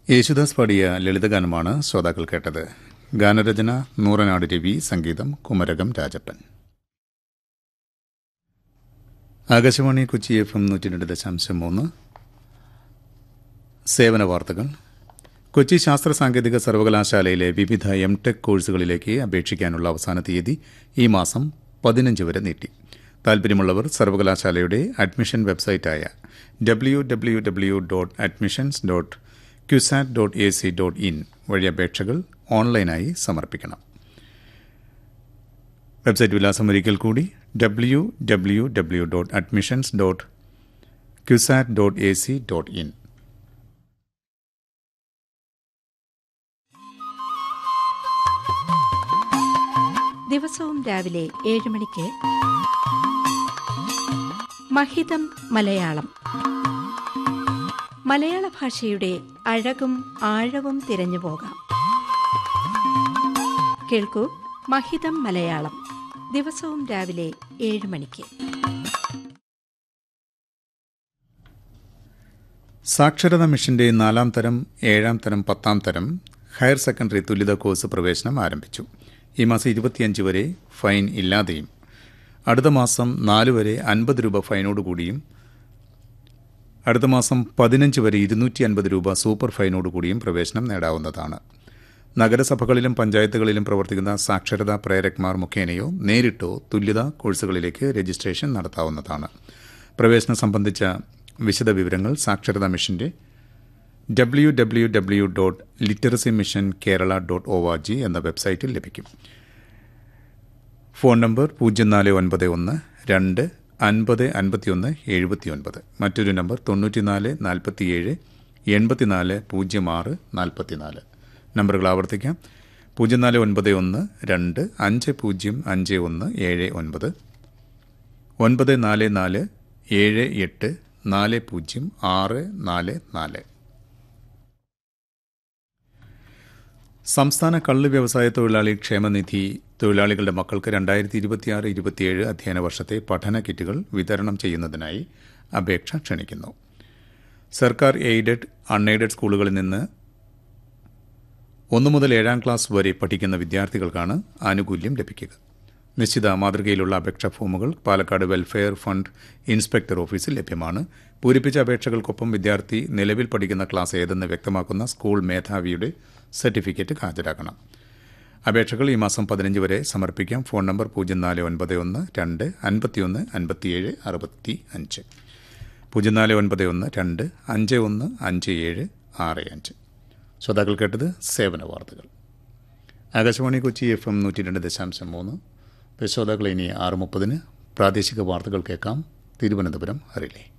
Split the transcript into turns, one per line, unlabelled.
യേശുദാസ് പാടിയ ലളിതഗാനമാണ് ശ്രോതാക്കൾ കേട്ടത് ഗാനരചന നൂറനാട് രവി സംഗീതം കുമരകം രാജപ്പൻ ആകാശവാണി കൊച്ചി എഫ് എം നൂറ്റി രണ്ട് ദശാംശം മൂന്ന് സേവന വാർത്തകൾ കൊച്ചി ശാസ്ത്ര സാങ്കേതിക സർവകലാശാലയിലെ വിവിധ എം ടെക് കോഴ്സുകളിലേക്ക് അപേക്ഷിക്കാനുള്ള അവസാന തീയതി ഈ മാസം പതിനഞ്ച് വരെ നീട്ടി താൽപ്പര്യമുള്ളവർ സർവകലാശാലയുടെ അഡ്മിഷൻ വെബ്സൈറ്റായ W W W dot admissions dot CUSAT dot A C dot in വഴി അപേക്ഷകൾ ഓൺലൈനായി സമർപ്പിക്കണം വെബ്സൈറ്റ് വിലാസം ഒരിക്കൽ കൂടി W W W dot admissions dot CUSAT dot A C dot in
ദിവസവും രാവിലെ ഏഴ് മണിക്ക് മഹിതം മലയാളം മലയാള ഭാഷയുടെ അഴകും ആഴവും തിരഞ്ഞു പോകാം കേൾക്കൂ മഹിതം മലയാളം ദിവസവും രാവിലെ ഏഴ് മണിക്ക്
സാക്ഷരതാ മിഷന്റെ നാലാം തരം ഏഴാം തരം പത്താം തരം ഹയർ സെക്കൻഡറി തുല്യത കോഴ്സ് പ്രവേശനം ആരംഭിച്ചു ഈ മാസം ഇരുപത്തിയഞ്ച് വരെ ഫൈൻ ഇല്ലാതെയും അടുത്ത മാസം നാല് വരെ അൻപത് രൂപ ഫൈനോടുകൂടിയും അടുത്ത മാസം പതിനഞ്ച് വരെ ഇരുന്നൂറ്റി അൻപത് രൂപ സൂപ്പർ ഫൈനോടുകൂടിയും പ്രവേശനം നേടാവുന്നതാണ് നഗരസഭകളിലും പഞ്ചായത്തുകളിലും പ്രവർത്തിക്കുന്ന സാക്ഷരതാ പ്രേരക്മാർ മുഖേനയോ നേരിട്ടോ തുല്യതാ കോഴ്സുകളിലേക്ക് രജിസ്ട്രേഷൻ നടത്താവുന്നതാണ് പ്രവേശനം സംബന്ധിച്ച വിശദവിവരങ്ങൾ സാക്ഷരതാ മിഷന്റെ W W W dot literacy mission Kerala dot O R G എന്ന വെബ്സൈറ്റിൽ ലഭിക്കും ഫോൺ നമ്പർ പൂജ്യം നാല് ഒൻപത് ഒന്ന് രണ്ട് അൻപത് അൻപത്തിയൊന്ന് എഴുപത്തിയൊൻപത് മറ്റൊരു നമ്പർ തൊണ്ണൂറ്റിനാല് നാൽപ്പത്തിയേഴ് എൺപത്തിനാല് പൂജ്യം ആറ് നാൽപ്പത്തിനാല് നമ്പറുകൾ ആവർത്തിക്കാം പൂജ്യം നാല് ഒൻപത് ഒന്ന് രണ്ട് അഞ്ച് പൂജ്യം അഞ്ച് ഒന്ന് ഏഴ് ഒൻപത് ഒൻപത് നാല് നാല് ഏഴ് എട്ട് നാല് പൂജ്യം ആറ് നാല് നാല് സംസ്ഥാന കള്ള് വ്യവസായ തൊഴിലാളി ക്ഷേമനിധി തൊഴിലാളികളുടെ മക്കൾക്ക് രണ്ടായിരത്തി ഇരുപത്തിയാറ് ഇരുപത്തിയേഴ് അധ്യയന വർഷത്തെ പഠന കിറ്റുകൾ വിതരണം ചെയ്യുന്നതിനായി അപേക്ഷ ക്ഷണിക്കുന്നു സർക്കാർ എയ്ഡഡ് അൺഎയ്ഡഡ് സ്കൂളുകളിൽ നിന്ന് ഒന്നു മുതൽ ഏഴാം ക്ലാസ് വരെ പഠിക്കുന്ന വിദ്യാർത്ഥികൾക്കാണ് ആനുകൂല്യം ലഭിക്കുക നിശ്ചിത മാതൃകയിലുള്ള അപേക്ഷാ ഫോമുകൾ പാലക്കാട് വെൽഫെയർ ഫണ്ട് ഇൻസ്പെക്ടർ ഓഫീസിൽ ലഭ്യമാണ് പൂരിപ്പിച്ച അപേക്ഷകൾക്കൊപ്പം വിദ്യാർത്ഥി നിലവിൽ പഠിക്കുന്ന ക്ലാസ് ഏതെന്ന് വ്യക്തമാക്കുന്ന സ്കൂൾ മേധാവിയുടെ സർട്ടിഫിക്കറ്റ് ഹാജരാക്കണം അപേക്ഷകൾ ഈ മാസം പതിനഞ്ച് വരെ സമർപ്പിക്കാം ഫോൺ നമ്പർ പൂജ്യം നാല് ഒൻപത് ഒന്ന് രണ്ട് അൻപത്തിയൊന്ന് അൻപത്തിയേഴ് അറുപത്തി അഞ്ച് പൂജ്യം നാല് ഒൻപത് ഒന്ന് രണ്ട് അഞ്ച് ഒന്ന് അഞ്ച് ഏഴ് ആറ് അഞ്ച് ശ്രോതാക്കൾ കേട്ടത് സേവന വാർത്തകൾ ആകാശവാണി കൊച്ചി എഫ് എം നൂറ്റി രണ്ട് ദശാംശം മൂന്ന് ശ്രോതാക്കൾ ഇനി ആറ് മുപ്പതിന് പ്രാദേശിക വാർത്തകൾ കേൾക്കാം തിരുവനന്തപുരം അറിയില്ലേ